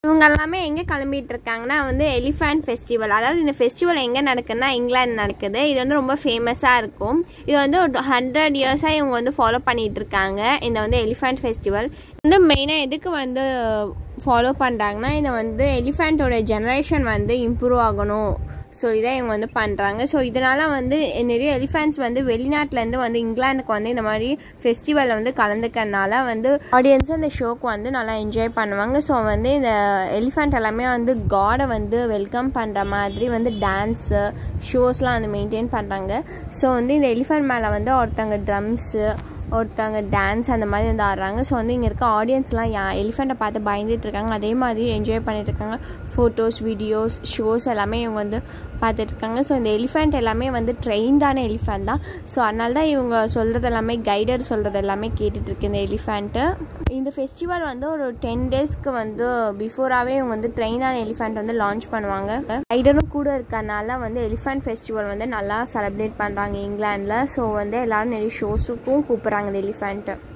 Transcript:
இவங்க எல்லாமே எங்கே கிளம்பிட்டு இருக்காங்கன்னா வந்து எலிஃபண்ட் ஃபெஸ்டிவல் அதாவது இந்த ஃபெஸ்டிவல் எங்கே நடக்குதுன்னா இங்கிலாந்து நடக்குது இது வந்து ரொம்ப ஃபேமஸாக இருக்கும் இது வந்து ஒரு ஹண்ட்ரட் இயர்ஸாக இவங்க வந்து ஃபாலோ பண்ணிட்டு இருக்காங்க இந்த வந்து எலிஃபண்ட் ஃபெஸ்டிவல் வந்து மெயினாக எதுக்கு வந்து ஃபாலோ பண்ணுறாங்கன்னா இதை வந்து எலிஃபண்ட்டோட ஜெனரேஷன் வந்து இம்ப்ரூவ் ஆகணும் ஸோ இதான் இவங்க வந்து பண்ணுறாங்க ஸோ இதனால் வந்து நிறைய எலிஃபென்ட்ஸ் வந்து வெளிநாட்டிலேருந்து வந்து இங்கிலாந்துக்கு வந்து இந்த மாதிரி ஃபெஸ்டிவலில் வந்து கலந்துக்கிறதுனால வந்து ஆடியன்ஸும் இந்த ஷோக்கு வந்து நல்லா என்ஜாய் பண்ணுவாங்க ஸோ வந்து இந்த எலிஃபெண்ட் எல்லாமே வந்து காடை வந்து வெல்கம் பண்ணுற மாதிரி வந்து டான்ஸு ஷோஸ்லாம் வந்து மெயின்டைன் பண்ணுறாங்க ஸோ வந்து இந்த எலிஃபெண்ட் மேலே வந்து ஒருத்தவங்க ட்ரம்ஸு ஒருத்தவங்க டான்ஸ் அந்த மாதிரி வந்து ஆடுறாங்க ஸோ வந்து இங்கே இருக்க ஆடியன்ஸ்லாம் யா எலிஃபெண்ட்டை பார்த்து பயந்துட்டு இருக்காங்க அதே மாதிரி என்ஜாய் பண்ணிட்டு இருக்காங்க ஃபோட்டோஸ் வீடியோஸ் ஷோஸ் எல்லாமே இவங்க வந்து பார்த்துட்டு இருக்காங்க ஸோ இந்த எலிஃபெண்ட் எல்லாமே வந்து ட்ரெயின்டான எலிஃபெண்ட் தான் ஸோ அதனால தான் இவங்க சொல்கிறது எல்லாமே கைடர் சொல்கிறது எல்லாமே கேட்டுட்டு இருக்கு இந்த எலிஃபெண்ட்டு இந்த ஃபெஸ்டிவல் வந்து ஒரு டென் டேஸ்க்கு வந்து பிஃபோராகவே இவங்க வந்து ட்ரெயினான எலிஃபெண்ட் வந்து லான்ச் பண்ணுவாங்க கைடரும் கூட இருக்கறனால வந்து எலிஃபெண்ட் ஃபெஸ்டிவல் வந்து நல்லா செலிப்ரேட் பண்ணுறாங்க இங்கிலாண்டில் ஸோ வந்து எல்லோரும் நிறைய ஷோஸுக்கும் கூப்பிட்றாங்க இந்த எலிஃபெண்ட்டு